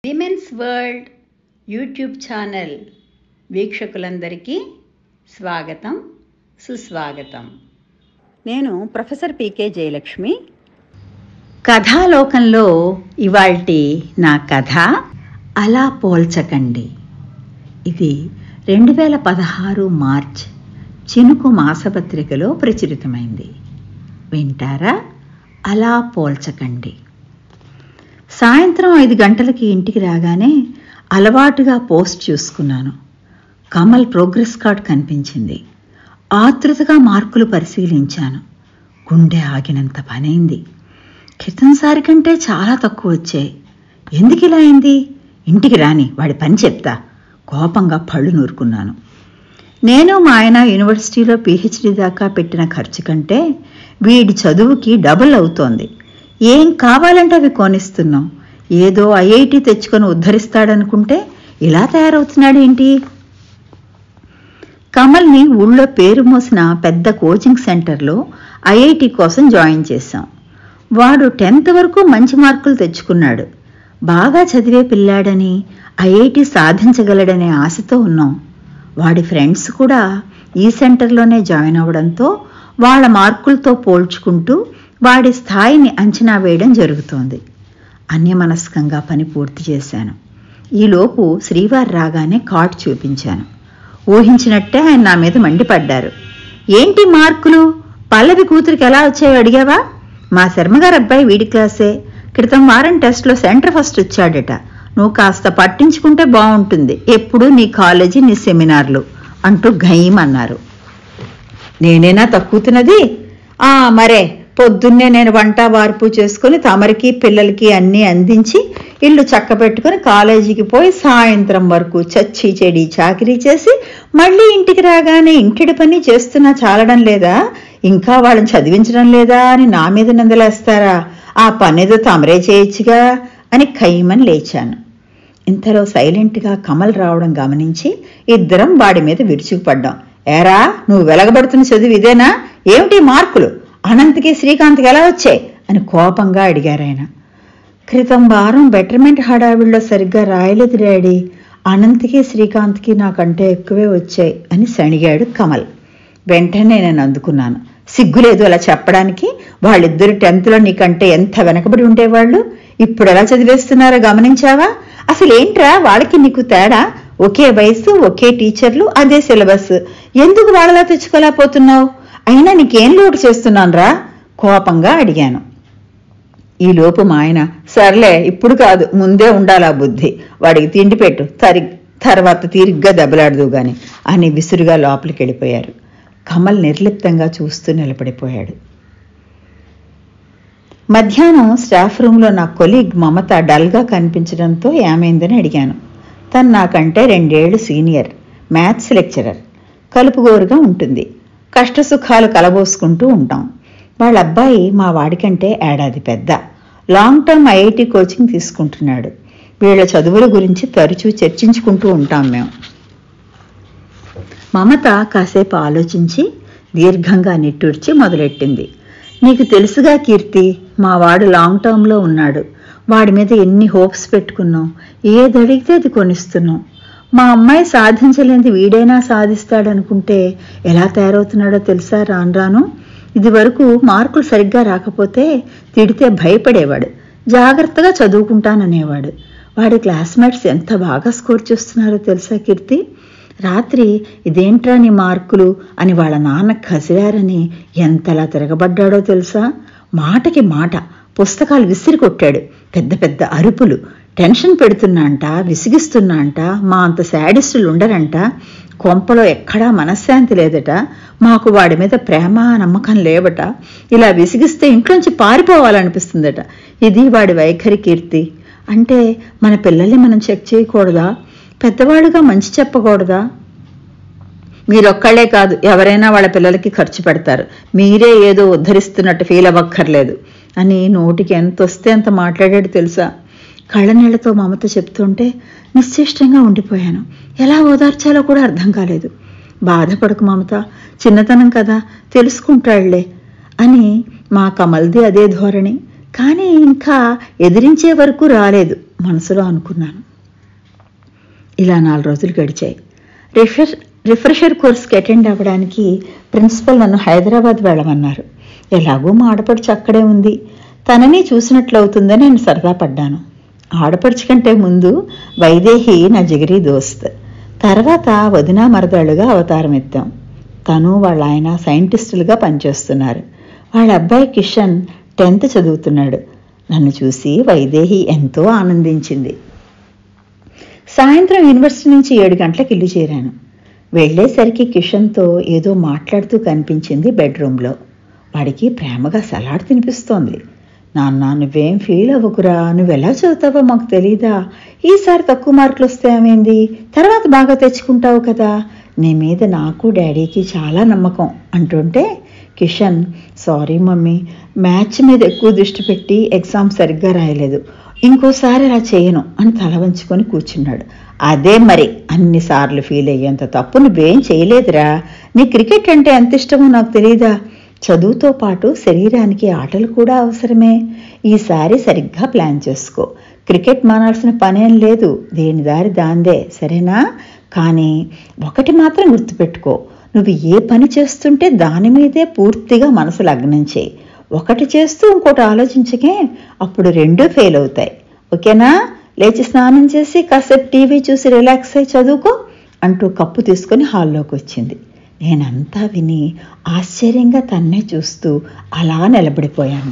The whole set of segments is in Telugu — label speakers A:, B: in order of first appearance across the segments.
A: విమెన్స్ వరల్డ్ యూట్యూబ్ ఛానల్ వీక్షకులందరికీ స్వాగతం సుస్వాగతం నేను ప్రొఫెసర్ పీకే జయలక్ష్మి కథాలోకంలో ఇవాల్టి నా కథ అలా పోల్చకండి ఇది రెండు వేల పదహారు మార్చ్ చినుకు మాసపత్రికలో ప్రచురితమైంది వింటారా అలా పోల్చకండి సాయంత్రం ఐదు గంటలకి ఇంటికి రాగానే అలవాటుగా పోస్ట్ చూసుకున్నాను కమల్ ప్రోగ్రెస్ కార్డ్ కనిపించింది ఆతృతగా మార్కులు పరిశీలించాను గుండె ఆగినంత పనైంది క్రితంసారి కంటే చాలా తక్కువ వచ్చాయి ఎందుకు ఇలా అయింది ఇంటికి రాని వాడి పని చెప్తా కోపంగా పళ్ళు నూరుకున్నాను నేను మా ఆయన యూనివర్సిటీలో పీహెచ్డీ దాకా పెట్టిన ఖర్చు కంటే వీడి చదువుకి డబుల్ అవుతోంది ఏం కావాలంటే అవి కొనిస్తున్నాం ఏదో ఐఐటి తెచ్చుకొని ఉద్ధరిస్తాడనుకుంటే ఇలా తయారవుతున్నాడు ఏంటి కమల్ని ఊళ్ళో పేరు మోసిన పెద్ద కోచింగ్ సెంటర్లో ఐఐటి కోసం జాయిన్ చేశాం వాడు టెన్త్ వరకు మంచి మార్కులు తెచ్చుకున్నాడు బాగా చదివే పిల్లాడని ఐఐటి సాధించగలడనే ఆశతో ఉన్నాం వాడి ఫ్రెండ్స్ కూడా ఈ సెంటర్లోనే జాయిన్ అవ్వడంతో వాళ్ళ మార్కులతో పోల్చుకుంటూ వాడి స్థాయిని అంచనా వేయడం జరుగుతోంది అన్యమనస్కంగా పని పూర్తి చేశాను ఈలోపు శ్రీవారు రాగానే కార్డ్ చూపించాను ఊహించినట్టే ఆయన నా మీద మండిపడ్డారు ఏంటి మార్కులు పల్లవి కూతురికి ఎలా వచ్చాయో అడిగావా మా శర్మగారు అబ్బాయి వీడి క్లాసే క్రితం వారం టెస్ట్లో సెంటర్ ఫస్ట్ వచ్చాడట నువ్వు కాస్త పట్టించుకుంటే బాగుంటుంది ఎప్పుడు నీ కాలేజీ నీ సెమినార్లు అంటూ గయమన్నారు నేనేనా తక్కువ తినది ఆ మరే పొద్దున్నే నేను వంట వార్పు చేసుకుని తమరికి పిల్లలకి అన్నీ అందించి ఇల్లు చక్క పెట్టుకుని కాలేజీకి పోయి సాయంత్రం వరకు చచ్చి చెడి చాకిరీ చేసి మళ్ళీ ఇంటికి రాగానే ఇంటిడి పని చేస్తున్నా చాలడం లేదా ఇంకా వాళ్ళని చదివించడం లేదా అని నా మీద నిందలేస్తారా ఆ పనేదో తమరే చేయొచ్చుగా అని ఖైమని లేచాను ఇంతలో సైలెంట్గా కమల్ రావడం గమనించి ఇద్దరం వాడి మీద విరుచుకుపడ్డాం ఏరా నువ్వు వెలగబడుతున్న చదువు ఇదేనా ఏమిటి మార్కులు అనంతకి శ్రీకాంత్కి ఎలా వచ్చాయి అని కోపంగా అడిగారు ఆయన క్రితం వారం బెటర్మెంట్ హడావిడిలో సరిగ్గా రాయలేదు డాడీ అనంతకి శ్రీకాంత్కి నాకంటే ఎక్కువే వచ్చాయి అని సణిగాడు కమల్ వెంటనే నేను అందుకున్నాను సిగ్గులేదు అలా చెప్పడానికి వాళ్ళిద్దరు టెన్త్లో నీకంటే ఎంత వెనకబడి ఉండేవాళ్ళు ఇప్పుడు ఎలా చదివేస్తున్నారో గమనించావా అసలు ఏంట్రా వాళ్ళకి నీకు తేడా ఒకే వయసు ఒకే టీచర్లు అదే సిలబస్ ఎందుకు వాళ్ళలా తెచ్చుకోలేకపోతున్నావు అయినా నీకేం లోటు చేస్తున్నానురా కోపంగా అడిగాను ఈ లోపు మా ఆయన సర్లే ఇప్పుడు కాదు ముందే ఉండాలా బుద్ధి వాడికి తిండి పెట్టు తరి తర్వాత తీరిగ్గా దెబ్బలాడదు గాని అని విసురుగా లోపలికి వెళ్ళిపోయారు కమల్ నిర్లిప్తంగా చూస్తూ నిలబడిపోయాడు మధ్యాహ్నం స్టాఫ్ రూమ్లో నా కొలీగ్ మమత డల్గా కనిపించడంతో ఏమైందని అడిగాను తను నాకంటే రెండేళ్లు సీనియర్ మ్యాథ్స్ లెక్చరర్ కలుపుగోరుగా ఉంటుంది కష్టసుఖాలు కలబోసుకుంటూ ఉంటాం వాళ్ళ అబ్బాయి మా వాడికంటే ఏడాది పెద్ద లాంగ్ టర్మ్ ఐఐటి కోచింగ్ తీసుకుంటున్నాడు వీళ్ళ చదువుల గురించి తరచూ చర్చించుకుంటూ ఉంటాం మేము మమత కాసేపు ఆలోచించి దీర్ఘంగా నిట్టూర్చి మొదలెట్టింది నీకు తెలుసుగా కీర్తి మా వాడు లాంగ్ టర్మ్లో ఉన్నాడు వాడి మీద ఎన్ని హోప్స్ పెట్టుకున్నాం ఏది అడిగితే అది కొనిస్తున్నాం మా అమ్మాయి సాధించలేనిది వీడైనా సాధిస్తాడనుకుంటే ఎలా తయారవుతున్నాడో తెలుసా రాను రాను ఇది వరకు మార్కులు సరిగ్గా రాకపోతే తిడితే భయపడేవాడు జాగ్రత్తగా చదువుకుంటాననేవాడు వాడి క్లాస్మేట్స్ ఎంత బాగా స్కోర్ చేస్తున్నారో తెలుసా కీర్తి రాత్రి ఇదేంట్రా నీ మార్కులు అని వాళ్ళ నాన్న కసిరారని ఎంతలా తిరగబడ్డాడో తెలుసా మాటకి మాట పుస్తకాలు విసిరి కొట్టాడు పెద్ద పెద్ద అరుపులు టెన్షన్ పెడుతున్నా అంట విసిగిస్తున్నా అంట మా అంత శాడిస్టులు ఉండరంట కొంపలో ఎక్కడా మనశ్శాంతి లేదట మాకు వాడి మీద ప్రేమ నమ్మకం లేవట ఇలా విసిగిస్తే ఇంట్లోంచి పారిపోవాలనిపిస్తుందట ఇది వాడి వైఖరి కీర్తి అంటే మన పిల్లల్ని మనం చెక్ చేయకూడదా పెద్దవాడుగా మంచి చెప్పకూడదా మీరొక్కళ్లే కాదు ఎవరైనా వాళ్ళ పిల్లలకి ఖర్చు పెడతారు మీరే ఏదో ఉద్ధరిస్తున్నట్టు ఫీల్ అవ్వక్కర్లేదు అని నోటికి ఎంత వస్తే అంత మాట్లాడాడు తెలుసా కళ్ళనీళ్లతో మమత చెప్తుంటే నిశ్చేష్టంగా ఉండిపోయాను ఎలా ఓదార్చాలో కూడా అర్థం కాలేదు బాధపడకు మమత చిన్నతనం కదా తెలుసుకుంటాళ్లే అని మా కమల్ది అదే ధోరణి కానీ ఇంకా ఎదిరించే వరకు రాలేదు మనసులో అనుకున్నాను ఇలా నాలుగు రోజులు గడిచాయి రిఫ్రెష్ రిఫ్రెషర్ కోర్స్కి అటెండ్ అవ్వడానికి ప్రిన్సిపల్ నన్ను హైదరాబాద్ వెళ్ళమన్నారు ఎలాగో మా ఆడపడుచు అక్కడే ఉంది తనని చూసినట్లు అవుతుందని నేను సరదా పడ్డాను ఆడపడుచు కంటే ముందు వైదేహి నా జిగిరి దోస్త్ తర్వాత వదినా మరదళ్ళుగా అవతారం ఎత్తాం తను వాళ్ళ ఆయన సైంటిస్టులుగా పనిచేస్తున్నారు వాళ్ళ అబ్బాయి కిషన్ టెన్త్ చదువుతున్నాడు నన్ను చూసి వైదేహి ఎంతో ఆనందించింది సాయంత్రం యూనివర్సిటీ నుంచి ఏడు గంటలకు ఇల్లు చేరాను వెళ్ళేసరికి కిషన్తో ఏదో మాట్లాడుతూ కనిపించింది బెడ్రూమ్లో వాడికి ప్రేమగా సలాడ్ తినిపిస్తోంది నాన్న నువ్వేం ఫీల్ అవ్వకురా నువ్వెలా చదువుతావో మాకు తెలీదా ఈసారి తక్కువ మార్కులు వస్తే ఏమైంది తర్వాత బాగా తెచ్చుకుంటావు కదా నీ మీద నాకు డాడీకి చాలా నమ్మకం అంటుంటే కిషన్ సారీ మమ్మీ మ్యాచ్ మీద ఎక్కువ దృష్టి పెట్టి ఎగ్జామ్ సరిగ్గా రాయలేదు ఇంకోసారి అలా చేయను అని తల వంచుకొని కూర్చున్నాడు అదే మరి అన్నిసార్లు ఫీల్ అయ్యేంత తప్పు నువ్వేం చేయలేదురా నీ క్రికెట్ అంటే ఎంత ఇష్టమో నాకు తెలియదా చదువుతో పాటు శరీరానికి ఆటలు కూడా అవసరమే ఈసారి సరిగ్గా ప్లాన్ చేసుకో క్రికెట్ మానాల్సిన పనేం లేదు దేని దారి దాందే సరేనా కానీ ఒకటి మాత్రం గుర్తుపెట్టుకో నువ్వు ఏ పని చేస్తుంటే దాని మీదే పూర్తిగా మనసు లగ్నం చేయి ఒకటి చేస్తూ ఇంకోటి ఆలోచించకే అప్పుడు రెండూ ఫెయిల్ అవుతాయి ఓకేనా లేచి స్నానం చేసి కాసేపు టీవీ చూసి రిలాక్స్ అయి చదువుకో అంటూ కప్పు తీసుకొని హాల్లోకి వచ్చింది నేనంతా విని ఆశ్చర్యంగా తన్నే చూస్తూ అలా నిలబడిపోయాను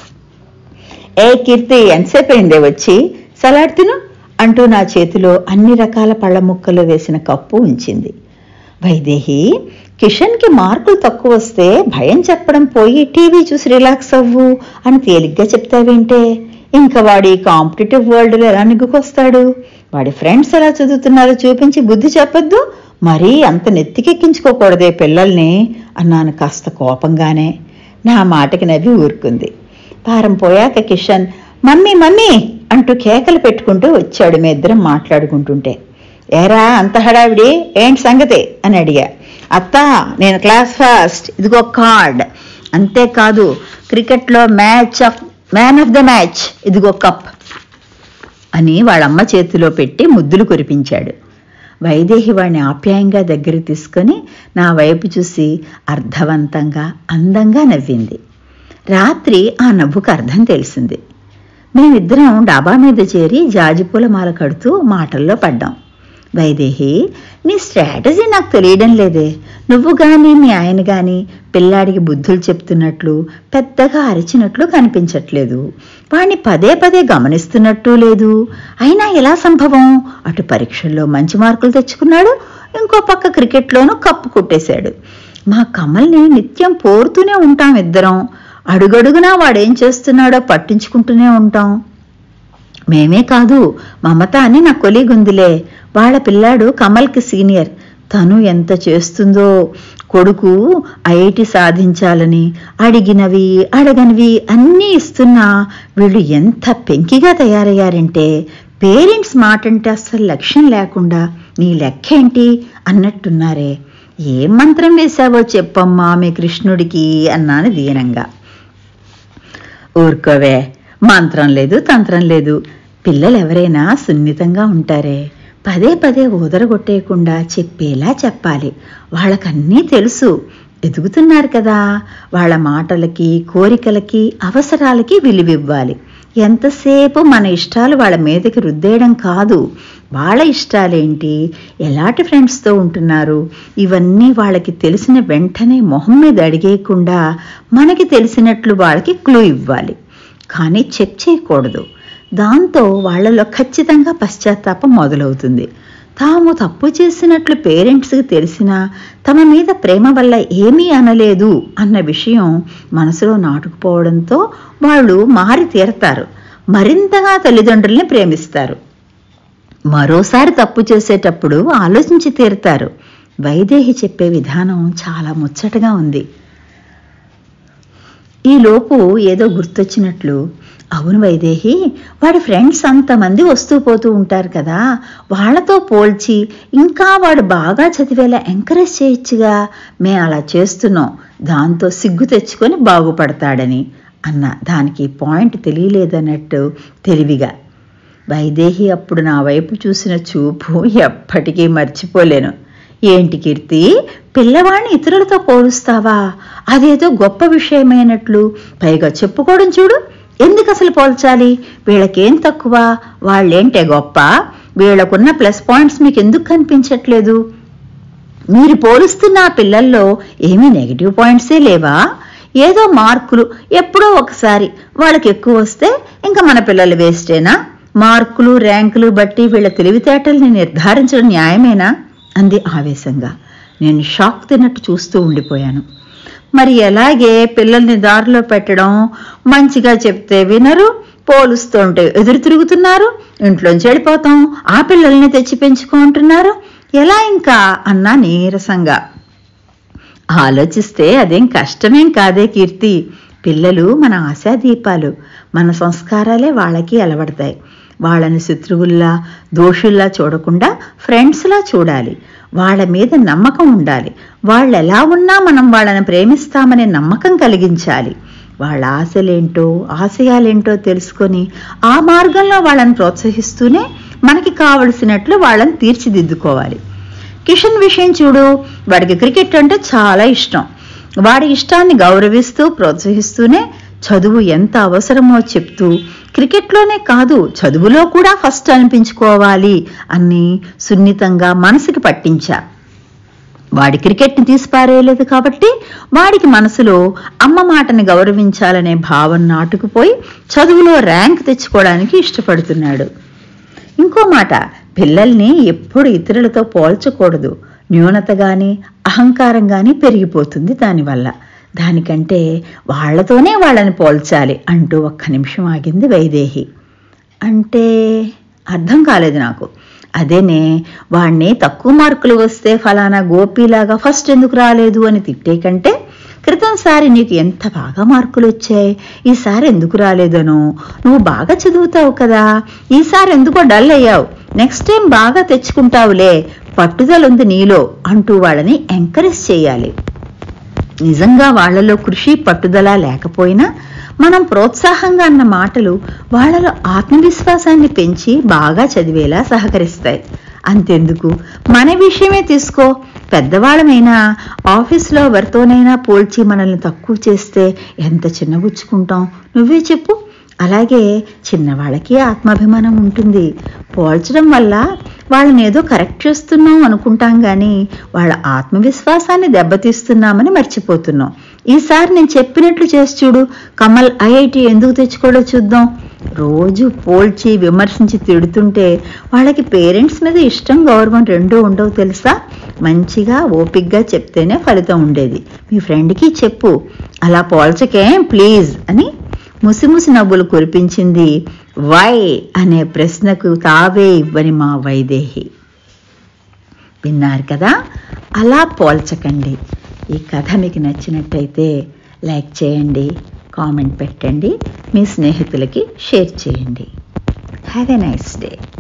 A: ఏ కీర్తి ఎంతసేపు అయిందే వచ్చి సలాడ్ తిను అంటూ నా చేతిలో అన్ని రకాల పళ్ళ ముక్కలు వేసిన కప్పు ఉంచింది వైదేహి కిషన్కి మార్కులు తక్కువ వస్తే భయం చెప్పడం పోయి టీవీ చూసి రిలాక్స్ అవ్వు అని తేలిగ్గా చెప్తావేంటే ఇంకా వాడి కాంపిటేటివ్ వరల్డ్లో ఎలా నిగ్గుకొస్తాడు వాడి ఫ్రెండ్స్ ఎలా చదువుతున్నారో చూపించి బుద్ధి చెప్పొద్దు మరీ అంత నెత్తికెక్కించుకోకూడదే పిల్లల్ని అన్నాను కాస్త కోపంగానే నా మాటకి నవ్వి ఊరుకుంది వారం పోయాక కిషన్ మమ్మీ మమ్మీ అంటూ కేకలు పెట్టుకుంటూ వచ్చాడు మీ ఇద్దరం మాట్లాడుకుంటుంటే ఏరా అంత హడావిడి ఏంటి సంగతి అని అడిగా అత్తా నేను క్లాస్ ఫస్ట్ ఇదిగో కార్డ్ అంతేకాదు క్రికెట్లో match of man of the match ఇదిగో కప్ అని వాళ్ళమ్మ చేతిలో పెట్టి ముద్దులు కురిపించాడు వైదేహి వాడిని ఆప్యాయంగా దగ్గరికి తీసుకొని నా వైపు చూసి అర్థవంతంగా అందంగా నవ్వింది రాత్రి ఆ నవ్వుకు అర్థం తెలిసింది మేమిద్దరం డాబా మీద చేరి జాజిపూల మాల కడుతూ మాటల్లో పడ్డాం వైదేహి నీ స్ట్రాటజీ నాకు తెలియడం లేదే నువ్వు గాని మీ ఆయన గాని పిల్లాడికి బుద్ధులు చెప్తున్నట్లు పెద్దగా అరిచినట్లు కనిపించట్లేదు వాణ్ణి పదే పదే గమనిస్తున్నట్టు లేదు అయినా ఎలా సంభవం అటు పరీక్షల్లో మంచి మార్కులు తెచ్చుకున్నాడు ఇంకో పక్క క్రికెట్లోనూ కప్పు కొట్టేశాడు మా కమల్ని నిత్యం పోరుతూనే ఉంటాం ఇద్దరం అడుగడుగునా వాడేం చేస్తున్నాడో పట్టించుకుంటూనే ఉంటాం మేమే కాదు మమత అని నా కొలీగ్ ఉందిలే వాళ్ళ పిల్లాడు కమల్కి సీనియర్ తను ఎంత చేస్తుందో కొడుకు ఐఐటి సాధించాలని అడిగినవి అడగనివి అన్నీ ఇస్తున్నా వీళ్ళు ఎంత పెంకిగా తయారయ్యారంటే పేరెంట్స్ మాట అంటే అస్సలు లక్ష్యం లేకుండా నీ లెక్కేంటి అన్నట్టున్నారే ఏం మంత్రం వేశావో చెప్పమ్మా మీ కృష్ణుడికి అన్నాను దీనంగా ఊరుకోవే మంత్రం లేదు తంత్రం లేదు పిల్లలు ఎవరైనా సున్నితంగా ఉంటారే పదే పదే ఊదరగొట్టేయకుండా చెప్పేలా చెప్పాలి వాళ్ళకన్నీ తెలుసు ఎదుగుతున్నారు కదా వాళ్ళ మాటలకి కోరికలకి అవసరాలకి విలువివ్వాలి ఎంతసేపు మన ఇష్టాలు వాళ్ళ మీదకి రుద్దేయడం కాదు వాళ్ళ ఇష్టాలేంటి ఎలాంటి ఫ్రెండ్స్తో ఉంటున్నారు ఇవన్నీ వాళ్ళకి తెలిసిన వెంటనే మొహం మీద అడిగేయకుండా మనకి తెలిసినట్లు వాళ్ళకి క్లూ ఇవ్వాలి కానీ చెక్ చేయకూడదు దాంతో వాళ్ళలో ఖచ్చితంగా పశ్చాత్తాపం మొదలవుతుంది తాము తప్పు చేసినట్లు పేరెంట్స్కి తెలిసినా తమ మీద ప్రేమ వల్ల ఏమీ అనలేదు అన్న విషయం మనసులో నాటుకుపోవడంతో వాళ్ళు మారి తీరతారు మరింతగా తల్లిదండ్రుల్ని ప్రేమిస్తారు మరోసారి తప్పు చేసేటప్పుడు ఆలోచించి తీరుతారు వైదేహి చెప్పే విధానం చాలా ముచ్చటగా ఉంది ఈలోపు ఏదో గుర్తొచ్చినట్లు అవును వైదేహి వాడి ఫ్రెండ్స్ అంతమంది వస్తూ పోతూ ఉంటారు కదా వాళ్ళతో పోల్చి ఇంకా వాడు బాగా చదివేలా ఎంకరేజ్ చేయొచ్చుగా మేము అలా చేస్తున్నాం దాంతో సిగ్గు తెచ్చుకొని బాగుపడతాడని అన్న దానికి పాయింట్ తెలియలేదన్నట్టు తెలివిగా వైదేహి అప్పుడు నా వైపు చూసిన చూపు ఎప్పటికీ మర్చిపోలేను ఏంటి కీర్తి పిల్లవాడిని ఇతరులతో పోలుస్తావా అదేదో గొప్ప విషయమైనట్లు పైగా చెప్పుకోవడం చూడు ఎందుకు అసలు పోల్చాలి వీళ్ళకేం తక్కువ వాళ్ళేంటే గొప్ప వీళ్ళకున్న ప్లస్ పాయింట్స్ మీకు ఎందుకు కనిపించట్లేదు మీరు పోలుస్తున్న ఆ పిల్లల్లో ఏమీ నెగిటివ్ పాయింట్సే లేవా ఏదో మార్కులు ఎప్పుడో ఒకసారి వాళ్ళకి ఎక్కువ వస్తే ఇంకా మన పిల్లలు వేస్టేనా మార్కులు ర్యాంకులు బట్టి వీళ్ళ తెలివితేటల్ని నిర్ధారించడం న్యాయమేనా అంది ఆవేశంగా నేను షాక్ తిన్నట్టు చూస్తూ ఉండిపోయాను మరి ఎలాగే పిల్లల్ని దారిలో పెట్టడం మంచిగా చెప్తే వినరు పోలుస్తుంటే ఎదురు తిరుగుతున్నారు ఇంట్లోంచి వెళ్ళిపోతాం ఆ పిల్లల్ని తెచ్చి పెంచుకుంటున్నారు ఎలా ఇంకా అన్నా నీరసంగా ఆలోచిస్తే అదేం కష్టమేం కాదే కీర్తి పిల్లలు మన ఆశాదీపాలు మన సంస్కారాలే వాళ్ళకి అలవడతాయి వాళ్ళని శత్రువుల్లా దోషుల్లా చూడకుండా ఫ్రెండ్స్లా చూడాలి వాళ్ళ మీద నమ్మకం ఉండాలి వాళ్ళు ఎలా ఉన్నా మనం వాళ్ళని ప్రేమిస్తామనే నమ్మకం కలిగించాలి వాళ్ళ ఆశలేంటో ఆశయాలేంటో తెలుసుకొని ఆ మార్గంలో వాళ్ళని ప్రోత్సహిస్తూనే మనకి కావలసినట్లు వాళ్ళని తీర్చిదిద్దుకోవాలి కిషన్ విషయం చూడు వాడికి క్రికెట్ అంటే చాలా ఇష్టం వాడి ఇష్టాన్ని గౌరవిస్తూ ప్రోత్సహిస్తూనే చదువు ఎంత అవసరమో చెప్తూ క్రికెట్లోనే కాదు చదువులో కూడా ఫస్ట్ అనిపించుకోవాలి అని సున్నితంగా మనసుకి పట్టించా వాడి క్రికెట్ని తీసిపారేయలేదు కాబట్టి వాడికి మనసులో అమ్మ మాటని గౌరవించాలనే భావన నాటుకుపోయి చదువులో ర్యాంక్ తెచ్చుకోవడానికి ఇష్టపడుతున్నాడు ఇంకో మాట పిల్లల్ని ఎప్పుడు ఇతరులతో పోల్చకూడదు న్యూనత గాని అహంకారం గాని పెరిగిపోతుంది దానివల్ల దానికంటే వాళ్లతోనే వాళ్ళని పోల్చాలి అంటూ ఒక్క నిమిషం ఆగింది వైదేహి అంటే అర్థం కాలేదు నాకు అదేనే వాణ్ణి తక్కువ మార్కులు వస్తే ఫలానా గోపీలాగా ఫస్ట్ ఎందుకు రాలేదు అని తిట్టే కంటే క్రితంసారి నీకు ఎంత బాగా మార్కులు వచ్చాయి ఈసారి ఎందుకు రాలేదనో నువ్వు బాగా చదువుతావు కదా ఈసారి ఎందుకో డల్ అయ్యావు నెక్స్ట్ టైం బాగా తెచ్చుకుంటావులే పట్టుదలుంది నీలో అంటూ వాళ్ళని ఎంకరేజ్ చేయాలి నిజంగా వాళ్లలో కృషి పట్టుదల లేకపోయినా మనం ప్రోత్సాహంగా అన్న మాటలు వాళ్లలో ఆత్మవిశ్వాసాన్ని పెంచి బాగా చదివేలా సహకరిస్తాయి అంతెందుకు మన విషయమే తీసుకో పెద్దవాళ్ళమైనా ఆఫీసులో ఎవరితోనైనా పోల్చి మనల్ని తక్కువ చేస్తే ఎంత చిన్నబుచ్చుకుంటాం నువ్వే చెప్పు అలాగే చిన్నవాళ్ళకి ఆత్మాభిమానం ఉంటుంది పోల్చడం వల్ల వాళ్ళని ఏదో కరెక్ట్ చేస్తున్నాం అనుకుంటాం కానీ వాళ్ళ ఆత్మవిశ్వాసాన్ని దెబ్బతీస్తున్నామని మర్చిపోతున్నాం ఈసారి నేను చెప్పినట్లు చేసి చూడు కమల్ ఐఐటి ఎందుకు తెచ్చుకోడో చూద్దాం రోజు పోల్చి విమర్శించి తిడుతుంటే వాళ్ళకి పేరెంట్స్ మీద ఇష్టం గౌరవం రెండూ ఉండవు తెలుసా మంచిగా ఓపిగ్గా చెప్తేనే ఫలితం ఉండేది మీ ఫ్రెండ్కి చెప్పు అలా పోల్చకేం ప్లీజ్ అని ముసిముసి నవ్వులు కురిపించింది వై అనే ప్రశ్నకు తావే ఇవ్వని మా వైదేహి విన్నారు కదా అలా పోల్చకండి ఈ కథ మీకు నచ్చినట్టయితే లైక్ చేయండి కామెంట్ పెట్టండి మీ స్నేహితులకి షేర్ చేయండి హ్యావ్ ఎ నైస్ డే